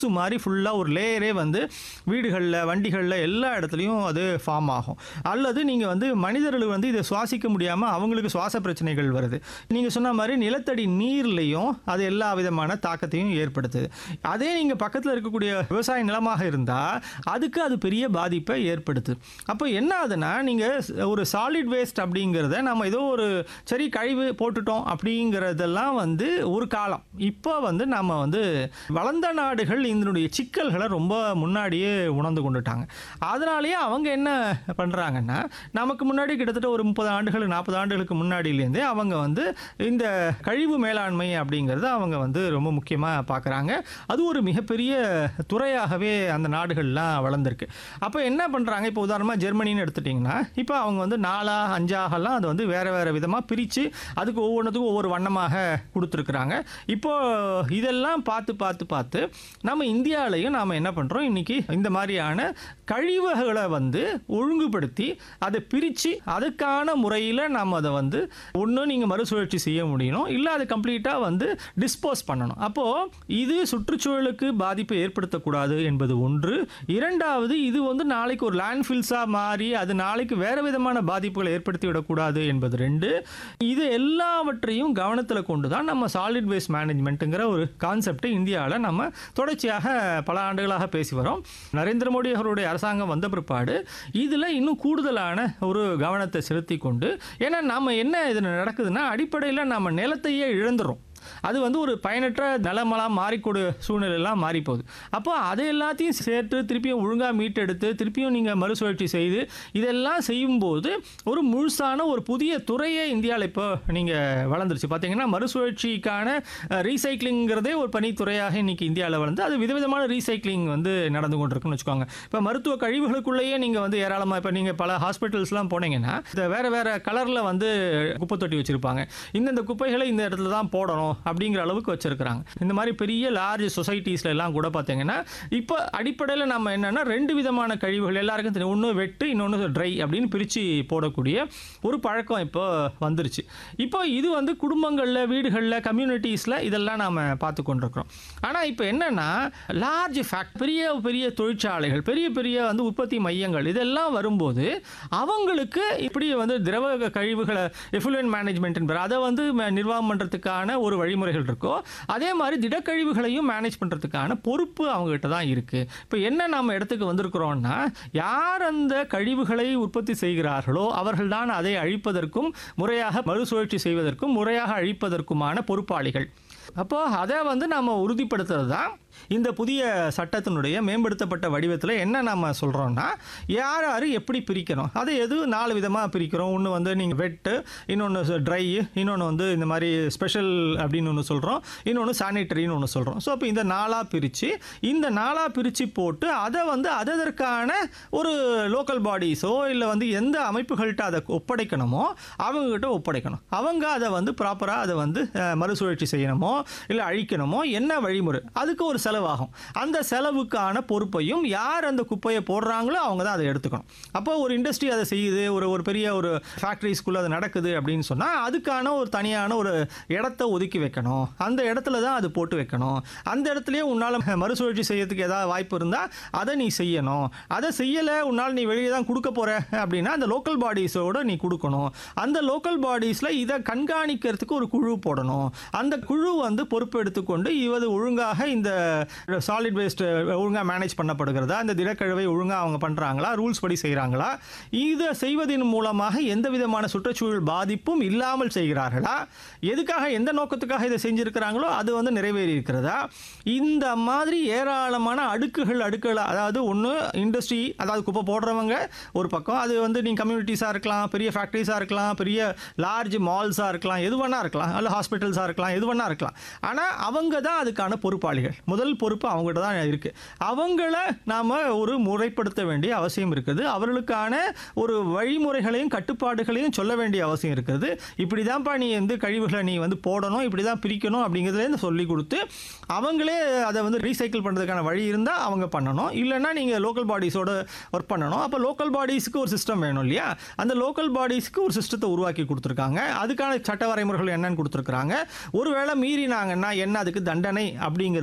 மாதிரி ஃபுல்லாக ஒரு லேயரே வந்து வீடுகளில் வண்டிகளில் எல்லா இடத்துலையும் அது ஃபார்ம் ஆகும் அல்லது நீங்கள் வந்து மனிதர்கள் வந்து இதை சுவாசிக்க முடியாமல் அவங்களுக்கு சுவாச பிரச்சனைகள் வருது நீங்கள் சொன்ன மாதிரி நிலத்தடி நீர்லையும் அது எல்லா விதமான தாக்கத்தையும் ஏற்படுத்துது அதே நீங்கள் பக்கத்தில் இருக்கக்கூடிய விவசாய நிலமாக இருந்தால் அதுக்கு அது பெரிய பாதிப்பை ஏற்படுத்துது அப்போ என்ன ஆகுதுன்னா நீங்கள் ஒரு சாலிட் வேஸ்ட் அப்படிங்கிறத நம்ம ஏதோ ஒரு சரி கழிவு போட்டுட்டோம் அப்படிங்கிறதெல்லாம் வந்து ஒரு காலம் இப்போ வந்து நம்ம வந்து வளர்ந்த நாடுகள் இதனுடைய சிக்கல்களை ரொம்ப முன்னாடியே உணர்ந்து கொண்டுட்டாங்க அதனாலேயே அவங்க என்ன பண்ணுறாங்கன்னா நமக்கு முன்னாடி கிட்டத்தட்ட ஒரு முப்பது ஆண்டுகள் நாற்பது ஆண்டுகளுக்கு முன்னாடியிலேருந்தே அவங்க வந்து இந்த கழிவு மேலாண்மை அப்படிங்கிறத அவங்க வந்து ரொம்ப முக்கியமாக பார்க்குறாங்க அது ஒரு மிகப்பெரிய துறையாகவே அந்த நாடுகள்லாம் வளர்ந்துருக்கு அப்போ என்ன பண்ணுறாங்க இப்போ உதாரணமாக ஜெர்மனின்னு எடுத்துட்டிங்கன்னா இப்போ அவங்க வந்து நாலா அஞ்சாகலாம் அது வந்து வேறு வேறு விதமாக பிரித்து அதுக்கு ஒவ்வொன்றுத்துக்கும் ஒவ்வொரு வண்ணமாக கொடுத்துருக்குறாங்க இப்போ இதெல்லாம் பார்த்து பார்த்து பார்த்து நம்ம இந்தியாவிலையும் நாம் என்ன பண்ணுறோம் இன்றைக்கி இந்த மாதிரியான கழிவுகளை வந்து ஒழுங்குபடுத்தி அதை பிரித்து அதுக்கான முறையில் நம்ம அதை வந்து ஒன்று நீங்கள் மறுசுழற்சி செய்ய முடியணும் இல்லை அதை கம்ப்ளீட்டாக வந்து டிஸ்போஸ் பண்ணணும் அப்போது இது சுற்றுச்சூழலுக்கு பாதிப்பை ஏற்படுத்தக்கூடாது என்பது ஒன்று இரண்டாவது இது வந்து நாளைக்கு ஒரு லேண்ட்ஃபில்ஸாக மாறி அது நாளைக்கு வேறு விதமான பாதிப்புகளை ஏற்படுத்தி விடக்கூடாது என்பது ரெண்டு இது எல்லாவற்றையும் கவனத்தில் கொண்டு தான் நம்ம சாலிட் வேஸ்ட் மேனேஜ்மெண்ட்டுங்கிற ஒரு கான்செப்டை இந்தியாவில் நம்ம தொடர்ச்சியாக பல ஆண்டுகளாக பேசி வரோம் நரேந்திர மோடி அவருடைய அரசாங்கம் வந்த பிற்பாடு இதில் இன்னும் கூடுதலான ஒரு கவனத்தை செலுத்தி கொண்டு ஏன்னா நம்ம என்ன இதில் நடக்குதுன்னா அடிப்படையில் நம்ம நிலத்தையே இழந்துடும் அது வந்து ஒரு பயனற்ற நிலமெல்லாம் மாறிக்கூடிய சூழ்நிலையெல்லாம் மாறி போகுது அப்போ அதை எல்லாத்தையும் சேர்த்து திருப்பியும் ஒழுங்காக மீட்டெடுத்து திருப்பியும் நீங்கள் மறுசுழற்சி செய்து இதெல்லாம் செய்யும்போது ஒரு முழுசான ஒரு புதிய துறையே இந்தியாவில் இப்போ நீங்கள் வளர்ந்துருச்சு பார்த்தீங்கன்னா மறுசுழற்சிக்கான ரீசைக்ளிங்கிறதே ஒரு பணித்துறையாக இன்னைக்கு இந்தியாவில் வளர்ந்து அது விதவிதமான ரீசைக்ளிங் வந்து நடந்து கொண்டிருக்குன்னு வச்சுக்கோங்க இப்போ மருத்துவ கழிவுகளுக்குள்ளேயே நீங்கள் வந்து ஏராளமாக இப்போ நீங்கள் பல ஹாஸ்பிட்டல்ஸ்லாம் போனீங்கன்னா இந்த வேறு வேறு கலரில் வந்து குப்பை தொட்டி வச்சுருப்பாங்க இந்தந்த குப்பைகளை இந்த இடத்துல தான் போடணும் அப்படிங்கிற அளவுக்கு வச்சுருக்கிறாங்க இந்த மாதிரி பெரிய லார்ஜ் சொசைட்டிஸ்ல எல்லாம் கூட பார்த்தீங்கன்னா இப்போ அடிப்படையில் நம்ம என்னென்னா ரெண்டு விதமான கழிவுகள் எல்லாருக்கும் தெரியும் ஒன்று வெட்டு இன்னொன்று ட்ரை அப்படின்னு பிரித்து போடக்கூடிய ஒரு பழக்கம் இப்போ வந்துருச்சு இப்போ இது வந்து குடும்பங்களில் வீடுகளில் கம்யூனிட்டிஸில் இதெல்லாம் நாம் பார்த்து கொண்டிருக்கிறோம் ஆனால் இப்போ என்னென்னா லார்ஜ் ஃபேக்ட் பெரிய பெரிய தொழிற்சாலைகள் பெரிய பெரிய வந்து உற்பத்தி மையங்கள் இதெல்லாம் வரும்போது அவங்களுக்கு இப்படி வந்து திரவ கழிவுகளை எஃபுலுவன் மேனேஜ்மெண்ட் என்பது அதை வந்து ம- நிர்வாகம் பண்ணுறதுக்கான ஒரு வழிமுறைகள் இருக்கோ அதே மாதிரி திடக்கழிவுகளையும் மேனேஜ் பண்ணுறதுக்கான பொறுப்பு அவங்ககிட்ட தான் இருக்குது இப்போ என்ன நம்ம இடத்துக்கு வந்திருக்கிறோம்னா யார் அந்த கழிவுகளை உற்பத்தி செய்கிறார்களோ அவர்கள்தான் அதை அழிப்பதற்கும் முறையாக மறுசுழற்சி செய்வதற்கும் முறையாக அழிப்பதற்குமான பொறுப்பாளிகள் அப்போ அதை வந்து நம்ம உறுதிப்படுத்துறது தான் இந்த புதிய சட்டத்தினுடைய மேம்படுத்தப்பட்ட வடிவத்தில் என்ன நம்ம சொல்கிறோம்னா யார் யார் எப்படி பிரிக்கணும் அதை எது நாலு விதமாக பிரிக்கிறோம் ஒன்று வந்து நீங்கள் வெட்டு இன்னொன்று ட்ரை இன்னொன்று வந்து இந்த மாதிரி ஸ்பெஷல் அப்படின்னு ஒன்று சொல்கிறோம் இன்னொன்று சானிட்டரின்னு ஒன்று சொல்கிறோம் ஸோ அப்போ இந்த நாளாக பிரித்து இந்த நாளாக பிரித்து போட்டு அதை வந்து அதற்கான ஒரு லோக்கல் பாடிஸோ இல்லை வந்து எந்த அமைப்புகள்கிட்ட அதை ஒப்படைக்கணுமோ அவங்கக்கிட்ட ஒப்படைக்கணும் அவங்க அதை வந்து ப்ராப்பராக அதை வந்து அஹ், மறுசுழற்சி செய்யணுமோ இல்லை அழிக்கணுமோ என்ன வழிமுறை அதுக்கு ஒரு செலவாகும் அந்த செலவுக்கான பொறுப்பையும் யார் அந்த குப்பையை போடுறாங்களோ அவங்க தான் அதை எடுத்துக்கணும் அப்போ ஒரு இண்டஸ்ட்ரி அதை செய்யுது ஒரு ஒரு பெரிய ஒரு ஃபேக்ட்ரிஸ்குள்ளே அது நடக்குது அப்படின்னு சொன்னால் அதுக்கான ஒரு தனியான ஒரு இடத்த ஒதுக்கி வைக்கணும் அந்த இடத்துல தான் அது போட்டு வைக்கணும் அந்த இடத்துலயே உன்னால் மறுசுழற்சி செய்யறதுக்கு ஏதாவது வாய்ப்பு இருந்தால் அதை நீ செய்யணும் அதை செய்யலை உன்னால் நீ வெளியே தான் கொடுக்க போகிற அப்படின்னா அந்த லோக்கல் பாடிஸோட நீ கொடுக்கணும் அந்த லோக்கல் பாடிஸில் இதை கண்காணிக்கிறதுக்கு ஒரு குழு போடணும் அந்த குழு வந்து பொறுப்பு எடுத்துக்கொண்டு இவது ஒழுங்காக இந்த சாலிட் வேஸ்ட் ஒழுங்காக மேனேஜ் பண்ணப்படுகிறதா இந்த திடக்கழிவை ஒழுங்காக அவங்க பண்ணுறாங்களா ரூல்ஸ் படி செய்கிறாங்களா இதை செய்வதன் மூலமாக எந்த விதமான சுற்றுச்சூழல் பாதிப்பும் இல்லாமல் செய்கிறார்களா எதுக்காக எந்த நோக்கத்துக்காக இதை செஞ்சிருக்கிறாங்களோ அது வந்து நிறைவேறி இருக்கிறதா இந்த மாதிரி ஏராளமான அடுக்குகள் அடுக்குகள் அதாவது ஒன்று இண்டஸ்ட்ரி அதாவது குப்பை போடுறவங்க ஒரு பக்கம் அது வந்து நீங்கள் கம்யூனிட்டிஸாக இருக்கலாம் பெரிய ஃபேக்ட்ரிஸாக இருக்கலாம் பெரிய லார்ஜ் மால்ஸாக இருக்கலாம் எது வேணா இருக்கலாம் அல்ல ஹாஸ்பிட்டல்ஸாக இருக்கலாம் எது வேணா இருக்கலாம் ஆனால் அவங்க தான் அதுக்கான பொறுப்பாளிகள் முதல் பொறுப்பு அவங்ககிட்ட தான் இருக்குது அவங்கள நாம் ஒரு முறைப்படுத்த வேண்டிய அவசியம் இருக்குது அவர்களுக்கான ஒரு வழிமுறைகளையும் கட்டுப்பாடுகளையும் சொல்ல வேண்டிய அவசியம் இருக்குது இப்படி தான்ப்பா நீ வந்து கழிவுகளை நீ வந்து போடணும் இப்படி தான் பிரிக்கணும் அப்படிங்கிறதுலேருந்து சொல்லி கொடுத்து அவங்களே அதை வந்து ரீசைக்கிள் பண்ணுறதுக்கான வழி இருந்தால் அவங்க பண்ணணும் இல்லைன்னா நீங்கள் லோக்கல் பாடிஸோட ஒர்க் பண்ணணும் அப்போ லோக்கல் பாடிஸ்க்கு ஒரு சிஸ்டம் வேணும் இல்லையா அந்த லோக்கல் பாடிஸ்க்கு ஒரு சிஸ்டத்தை உருவாக்கி கொடுத்துருக்காங்க அதுக்கான சட்ட வரைமுறைகள் என்னன்னு கொடுத்துருக்குறாங்க ஒருவேளை மீறினாங்கன்னா என்ன அதுக்கு தண்டனை அப்படிங்கிறது வரைக்கும்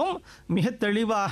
மிக தெளிவாக